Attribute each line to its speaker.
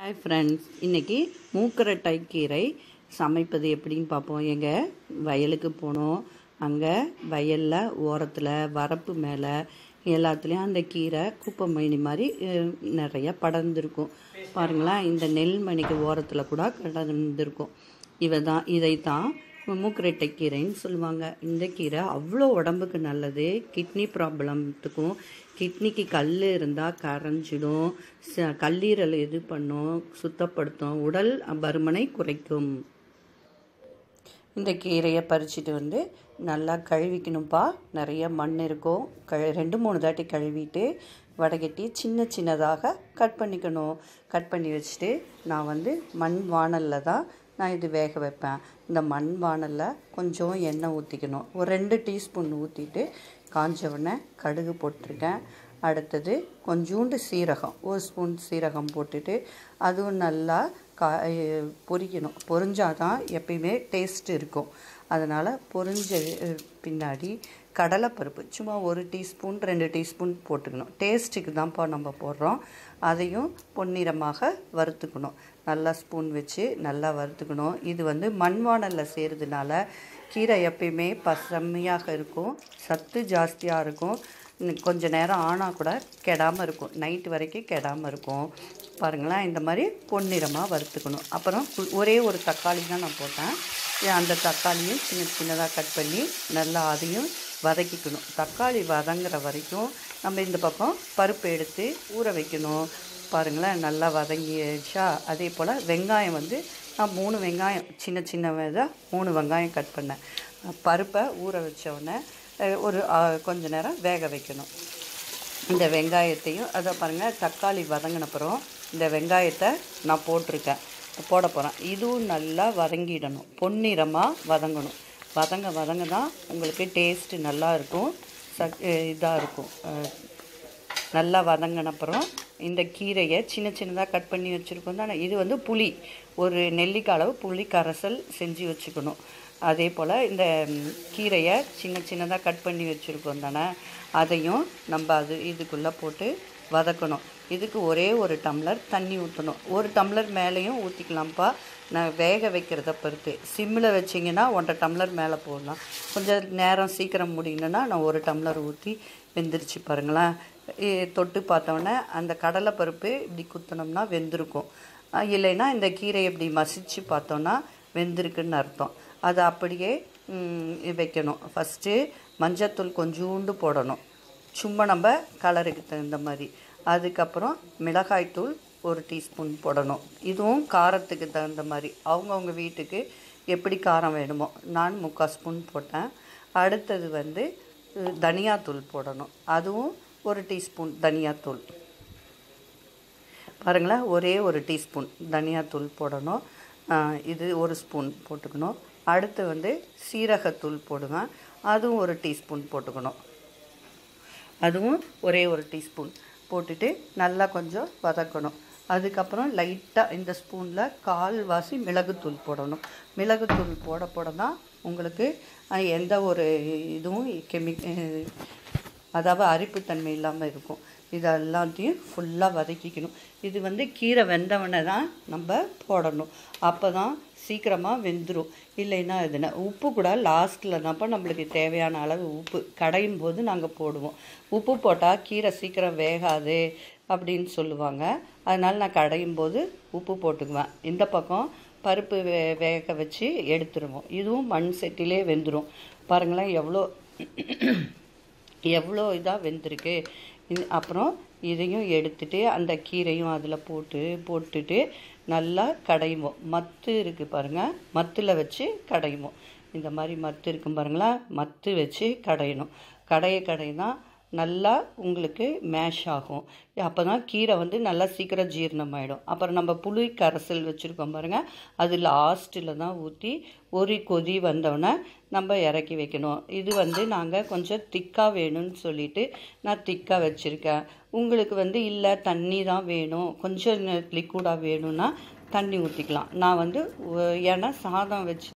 Speaker 1: hi friends இன்றைக்கி மூக்கரட்டை கீரை சமைப்பது எப்படின்னு பார்ப்போம் எங்கள் வயலுக்கு போனோம் அங்கே வயலில் ஓரத்தில் வரப்பு மேலே எல்லாத்துலேயும் அந்த கீரை குப்பைமணி மாதிரி அஹ், நிறைய படர்ந்துருக்கும் பாருங்களேன் இந்த நெல்மணிக்கு ஓரத்தில் கூட கடந்திருக்கும் இவை தான் இதை தான் மூக்கரட்டை கீரைன்னு சொல்லுவாங்க இந்த கீரை அவ்வளோ உடம்புக்கு நல்லது கிட்னி ப்ராப்ளத்துக்கும் கிட்னிக்கு கல் இருந்தால் கரைஞ்சிடும் ச- கல்லீரல் இது பண்ணும் சுத்தப்படுத்தும் உடல் பருமனை குறைக்கும் இந்த கீரையை பறிச்சுட்டு வந்து நல்லா கழுவிக்கணும்ப்பா நிறைய மண் இருக்கும் கழு ரெண்டு மூணு தாட்டி கழுவிட்டு வடகட்டி சின்ன சின்னதாக கட் பண்ணிக்கணும் கட் பண்ணி வச்சுட்டு நான் வந்து மண் வாணலில் தான் நான் இது வேக வைப்பேன் இந்த மண் வாணலில் கொஞ்சம் எண்ணெய் ஊற்றிக்கணும் ஒரு ரெண்டு டீஸ்பூன் ஊற்றிட்டு காஞ்ச உடனே கடுகு போட்டிருக்கேன் அடுத்தது கொஞ்சூண்டு சீரகம் ஒரு ஸ்பூன் சீரகம் போட்டுட்டு அதுவும் நல்லா கா பொரிக்கணும் பொரிஞ்சாதான் எப்பயுமே டேஸ்ட் இருக்கும் அதனால் பொரிஞ்ச அஹ், பின்னாடி கடலைப்பருப்பு சும்மா ஒரு டீஸ்பூன் ரெண்டு டீஸ்பூன் போட்டுக்கணும் டேஸ்ட்டுக்கு தான்ப்பா நம்ம போடுறோம் அதையும் பொன்னிறமாக வறுத்துக்கணும் நல்லா ஸ்பூன் வச்சு நல்லா வறுத்துக்கணும் இது வந்து மண்வானலில் செய்கிறதுனால கீரை எப்பயுமே பசுமையாக இருக்கும் சத்து ஜாஸ்தியாக இருக்கும் இன்னும் கொஞ்ச நேரம் ஆனால் கூட கெடாமல் இருக்கும் நைட்டு வரைக்கும் கெடாமல் இருக்கும் பாருங்களேன் இந்த மாதிரி பொன்னிறமாக வறுத்துக்கணும் அப்புறம் கு- ஒரே ஒரு தக்காளி தான் நான் போட்டேன் ஏ, அந்த தக்காளியும் சின்ன சின்னதாக கட் பண்ணி நல்லா அதையும் வதக்கிக்கணும் தக்காளி வதங்குற வரைக்கும் நம்ம இந்த பக்கம் பருப்பு எடுத்து ஊற வைக்கணும் பாருங்களேன் நல்லா வதங்கிடுச்சா அதே போல் வெங்காயம் வந்து நான் மூணு வெங்காயம் சின்ன சின்ன இதாக மூணு வெங்காயம் கட் பண்ணேன் பருப்பை ஊற வச்ச உடனே அஹ், ஒரு அஹ், கொஞ்ச நேரம் வேக வைக்கணும் இந்த வெங்காயத்தையும் அதை பாருங்கள் தக்காளி வதங்கினப்புறம் இந்த வெங்காயத்தை நான் போட்டிருக்கேன் போட போகிறேன் இதுவும் நல்லா வதங்கிடணும் பொன்னிறமாக வதங்கணும் வதங்க வதங்க தான் உங்களுக்கு டேஸ்ட்டு நல்லா இருக்கும் சக் இதாக இருக்கும் அஹ், நல்லா வதங்கினப்புறம் இந்த கீரையை சின்ன சின்னதாக கட் பண்ணி வச்சுருக்கோம் தானே இது வந்து புளி ஒரு நெல்லிக்காய் அளவு புளி கரைசல் செஞ்சு வச்சுக்கணும் அதே போல் இந்த ம், கீரையை சின்ன சின்னதாக கட் பண்ணி வச்சுருக்கோம் தானே அதையும் நம்ம அது இதுக்குள்ளே போட்டு வதக்கணும் இதுக்கு ஒரே ஒரு டம்ளர் தண்ணி ஊற்றணும் ஒரு டம்ளர் மேலேயும் ஊற்றிக்கலாம்ப்பா நான் வேக வைக்கிறத பொறுத்து சிம்மில் வச்சிங்கன்னா ஒன்றரை டம்ளர் மேலே போடலாம் கொஞ்சம் நேரம் சீக்கிரம் முடியணுன்னா நான் ஒரு டம்ளர் ஊற்றி வெந்துருச்சு பாருங்களேன் இ- தொட்டு பார்த்தோன்னே அந்த கடலைப்பருப்பு இப்படி குத்தினோம்னா வெந்திருக்கும் அஹ் இல்லைன்னா இந்த கீரையை இப்படி மசிச்சு பார்த்தோன்னா வெந்திருக்குன்னு அர்த்தம் அதை அப்படியே ம், வைக்கணும் ஃபஸ்ட்டு மஞ்சத்தூள் கொஞ்சூண்டு போடணும் சும்மா நம்ம கலருக்கு தகுந்த மாதிரி அதுக்கப்புறம் மிளகாய்த்தூள் ஒரு டீஸ்பூன் போடணும் இதுவும் காரத்துக்கு தகுந்த மாதிரி அவங்கவுங்க வீட்டுக்கு எப்படி காரம் வேணுமோ நான் முக்கால் ஸ்பூன் போட்டேன் அடுத்தது வந்து அஹ், தனியாத்தூள் போடணும் அதுவும் ஒரு டீஸ்பூன் தனியாத்தூள் பாருங்களேன் ஒரே ஒரு டீஸ்பூன் தனியாத்தூள் போடணும் ஆஹ் இது ஒரு ஸ்பூன் போட்டுக்கணும் அடுத்து வந்து சீரகத்தூள் போடுவேன் அதுவும் ஒரு டீஸ்பூன் போட்டுக்கணும் அதுவும் ஒரே ஒரு டீஸ்பூன் போட்டுட்டு நல்லா கொஞ்சம் வதக்கணும் அதுக்கப்புறம் லைட்டாக இந்த ஸ்பூனில் கால்வாசி மிளகுத்தூள் போடணும் மிளகுத்தூள் போட போட தான் உங்களுக்கு அஹ், எந்த ஒரு இதுவும் கெமி அதாவது அரிப்புத்தன்மை இல்லாமல் இருக்கும் இது எல்லாத்தையும் ஃபுல்லாக வதக்கிக்கணும் இது வந்து கீரை வெந்தவனை தான் நம்ம போடணும் அப்போ தான் சீக்கிரமாக வெந்துடும் இல்லைன்னா இதுனா உப்பு கூட லாஸ்ட்டில் தான்ப்பா நம்மளுக்கு தேவையான அளவு உப்பு கடையும் போது நாங்கள் போடுவோம் உப்பு போட்டால் கீரை சீக்கிரம் வேகாது அப்படின்னு சொல்லுவாங்க அதனால் நான் கடையும் போது உப்பு போட்டுக்குவேன் இந்த பக்கம் பருப்பு வே வேக வச்சு எடுத்துருவோம் இதுவும் மண் செட்டிலே வெந்துடும் பாருங்களேன் எவ்வளோ எவ்வளோ இதாக வெந்திருக்கு இந்த- அப்புறம் இதையும் எடுத்துட்டு அந்த கீரையும் அதில் போட்டு போட்டுட்டு நல்லா கடைவோம் மத்து இருக்குது பாருங்கள் மத்தில் வச்சு கடைவோம் இந்த மாதிரி மத்து இருக்கும் பாருங்களா மத்து வச்சு கடையணும் கடைய கடைனா நல்லா உங்களுக்கு மேஷ் ஆகும் அப்போ தான் கீரை வந்து நல்லா சீக்கிரம் ஜீரணமாயிடும் அப்புறம் நம்ம புளி கரைசல் வச்சுருக்கோம் பாருங்கள் அது லாஸ்ட்டில் தான் ஊற்றி ஒரு கொதி வந்தோடனே நம்ம இறக்கி வைக்கணும் இது வந்து நாங்கள் கொஞ்சம் திக்காக வேணும்னு சொல்லிட்டு நான் திக்காக வச்சுருக்கேன் உங்களுக்கு வந்து இல்லை தண்ணி தான் வேணும் கொஞ்சம் லிக்விடாக வேணும்னா தண்ணி ஊற்றிக்கலாம் நான் வந்து ஒ- ஏன்னா சாதம் வச்சு